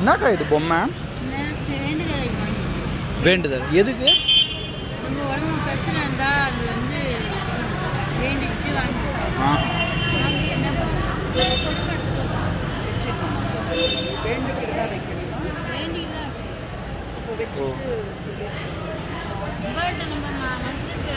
என்னக்கா இது பொம்மை வேண்டுதலை வாங்கி வேண்டுதல் எதுக்கு நம்ம உடம்புல பிரச்சனை இருந்தால் அது வந்து வேண்டிக்கிட்டு வாங்கிக்கலாம் ஆ வேண்டிக்கிட்டு தான் ஓ பட் நம்ம ம- மனசுல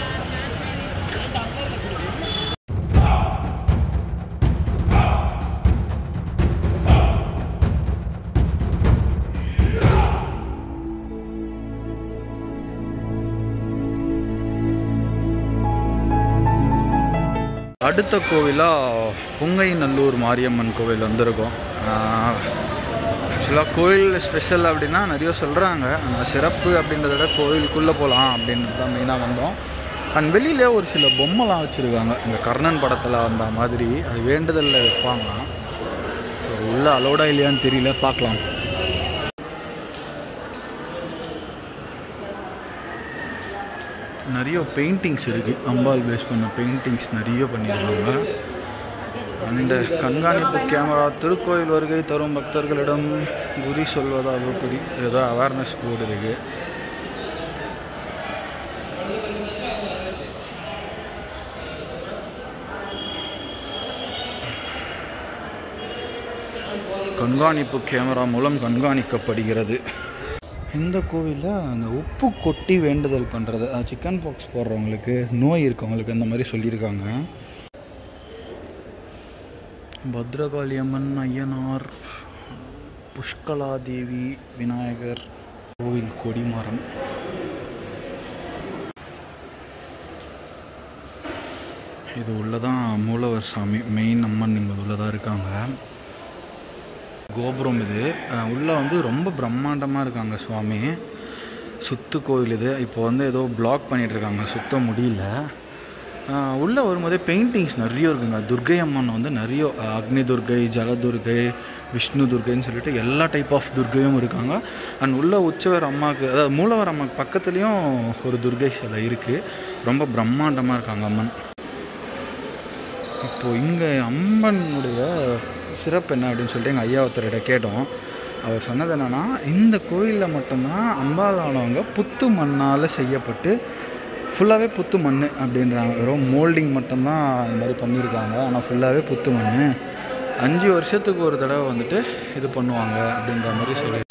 அடுத்த கோவிலாக புங்கைநல்லூர் மாரியம்மன் கோவில் வந்திருக்கோம் ஆக்சுவலாக கோயில் ஸ்பெஷல் அப்படின்னா நிறைய சொல்கிறாங்க ஆனால் சிறப்பு அப்படின்றத விட கோவிலுக்குள்ளே போகலாம் அப்படின்னு தான் மெயினாக வந்தோம் அண்ட் வெளியிலே ஒரு சில பொம்மைலாம் வச்சுருக்காங்க இந்த கர்ணன் படத்தில் வந்த மாதிரி அது வேண்டுதலில் வைப்பாங்களாம் ஸோ உள்ளே அலோடா இல்லையான்னு தெரியல பார்க்கலாம் நிறைய பெயிண்டிங்ஸ் இருக்குது அம்பாள் பேஸ் பண்ண பெயிண்டிங்ஸ் நிறைய பண்ணியிருக்காங்க அண்டு கண்காணிப்பு கேமரா திருக்கோயில் வருகை தரும் பக்தர்களிடம் குறி சொல்வதாக குறி ஏதோ அவேர்னஸ் போர்டு இருக்கு கண்காணிப்பு கேமரா மூலம் கண்காணிக்கப்படுகிறது இந்த கோவிலில் அந்த உப்பு கொட்டி வேண்டுதல் பண்ணுறது சிக்கன் பாக்ஸ் போடுறவங்களுக்கு நோய் இருக்கவங்களுக்கு அந்த மாதிரி சொல்லியிருக்காங்க பத்ரகாளி அம்மன் ஐயனார் புஷ்கலாதேவி விநாயகர் கோவில் கொடிமரம் இது உள்ளதான் மூலவர் சாமி மெயின் அம்மன் இங்கே உள்ளதாக இருக்காங்க கோபுரம் இது அஹ் உள்ள வந்து ரொம்ப பிரம்மாண்டமாக இருக்காங்க சுவாமி சுத்து கோவில் இது இப்போ வந்து ஏதோ பிளாக் பண்ணிட்டு இருக்காங்க சுத்த முடியல அஹ் உள்ள வரும்போதே பெயிண்டிங்ஸ் நிறைய இருக்குங்க துர்கை அம்மன் வந்து நிறைய அஹ் அக்னி துர்கை ஜலதுர்கை விஷ்ணு துர்கைன்னு சொல்லிட்டு எல்லா டைப் ஆஃப் துர்கையும் இருக்காங்க அண்ட் உள்ள உற்சவர் அம்மாவுக்கு அதாவது மூலவர் அம்மாவுக்கு பக்கத்துலேயும் ஒரு துர்கை சிலை இருக்குது ரொம்ப பிரம்மாண்டமாக இருக்காங்க அம்மன் இப்போது இங்கே அம்மனுடைய சிறப்பு என்ன அப்படின்னு சொல்லிட்டு எங்கள் ஐயா ஒருத்தர்கிட்ட கேட்டோம் அவர் சொன்னது என்னென்னா இந்த கோயிலில் மட்டும்தான் அம்பாலானவங்க புத்து மண்ணால் செய்யப்பட்டு ஃபுல்லாகவே புத்து மண் அப்படின்றாங்க வெறும் மோல்டிங் மட்டும்தான் இந்த மாதிரி பண்ணியிருக்காங்க ஆனால் ஃபுல்லாகவே புத்து மண் அஞ்சு வருஷத்துக்கு ஒரு தடவை வந்துட்டு இது பண்ணுவாங்க அப்படின்ற மாதிரி சொல்லி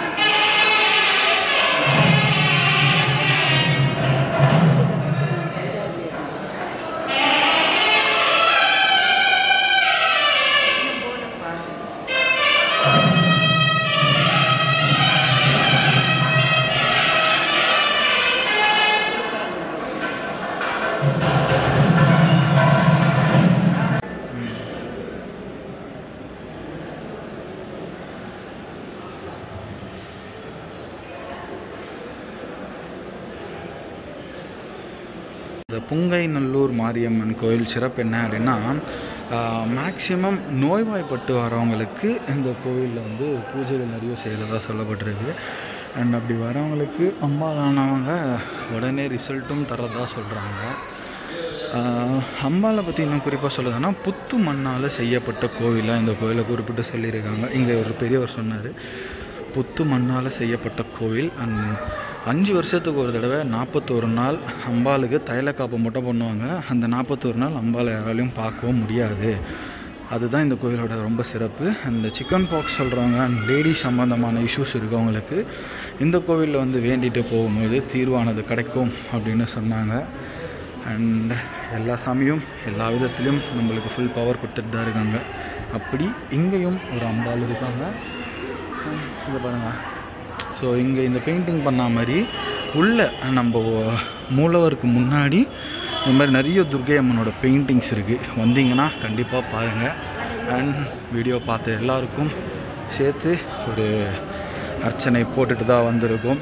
இந்த புங்கைநல்லூர் மாரியம்மன் கோயில் சிறப்பு என்ன அப்படின்னா மேக்சிமம் நோய்வாய்ப்பட்டு வரவங்களுக்கு இந்த கோயிலில் வந்து பூஜைகள் நிறைய செய்கிறதா சொல்லப்பட்டிருக்கு அண்ட் அப்படி வரவங்களுக்கு அம்பாலானவங்க உடனே ரிசல்ட்டும் தரதா சொல்கிறாங்க அம்பாலை பற்றி இன்னும் குறிப்பாக சொல்லுதுன்னா புத்து மண்ணால் செய்யப்பட்ட கோவிலாக இந்த கோயிலை குறிப்பிட்டு சொல்லியிருக்காங்க இங்கே ஒரு பெரியவர் சொன்னார் புத்து மண்ணால் செய்யப்பட்ட கோவில் அண்ட் அஞ்சு வருஷத்துக்கு ஒரு தடவை நாற்பத்தோரு நாள் அம்பாளுக்கு தைலக்காப்பு மட்டும் பண்ணுவாங்க அந்த நாற்பத்தோரு நாள் அம்பாளை யாராலையும் பார்க்கவும் முடியாது அதுதான் இந்த கோயிலோட ரொம்ப சிறப்பு அந்த சிக்கன் பாக்ஸ் சொல்கிறவங்க அண்ட் லேடி சம்மந்தமான இஷ்யூஸ் இருக்கவங்களுக்கு இந்த கோவிலில் வந்து வேண்டிட்டு போகும்போது தீர்வானது கிடைக்கும் அப்படின்னு சொன்னாங்க அண்ட் எல்லா சாமியும் எல்லா விதத்துலேயும் நம்மளுக்கு ஃபுல் பவர் கொடுத்துட்டு தான் இருக்காங்க அப்படி இங்கேயும் ஒரு அம்பாள் இருக்காங்க இங்கே பாருங்கள் ஸோ இங்கே இந்த பெயிண்டிங் பண்ண மாதிரி உள்ள நம்ம மூலவருக்கு முன்னாடி இந்த மாதிரி நிறைய துர்கை அம்மனோட பெயிண்டிங்ஸ் இருக்குது வந்தீங்கன்னா கண்டிப்பாக பாருங்கள் அண்ட் வீடியோ பார்த்த எல்லாருக்கும் சேர்த்து ஒரு அர்ச்சனை போட்டுட்டு தான் வந்திருக்கோம்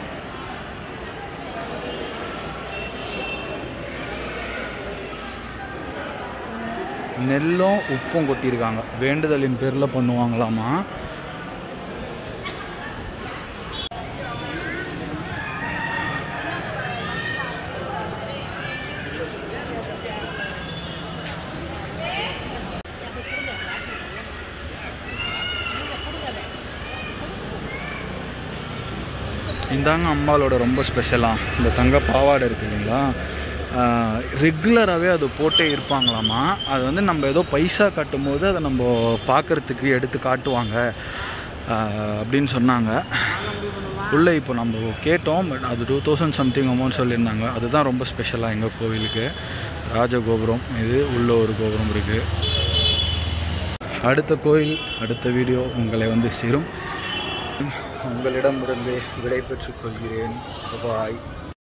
நெல்லும் உப்பும் கொட்டியிருக்காங்க வேண்டுதலின் பேரில் பண்ணுவாங்களாமா இந்தாங்க அம்பாலோட ரொம்ப ஸ்பெஷலாக இந்த தங்க பாவாடை இருக்கு இல்லைங்களா ரெகுலராகவே அது போட்டே இருப்பாங்களாமா அது வந்து நம்ம ஏதோ பைசா காட்டும் போது அதை நம்ம பார்க்குறதுக்கு எடுத்து காட்டுவாங்க ஆஹ் அப்படின்னு சொன்னாங்க உள்ளே இப்போ நம்ம கேட்டோம் பட் அது டூ தௌசண்ட் சம்திங் அமௌண்ட் சொல்லியிருந்தாங்க அதுதான் ரொம்ப ஸ்பெஷலாக எங்கள் கோவிலுக்கு ராஜகோபுரம் இது உள்ள ஒரு கோபுரம் இருக்குது அடுத்த கோயில் அடுத்த வீடியோ உங்களை வந்து சேரும் உங்களிடமிருந்து விடை பெற்றுக் கொள்கிறேன் பாய்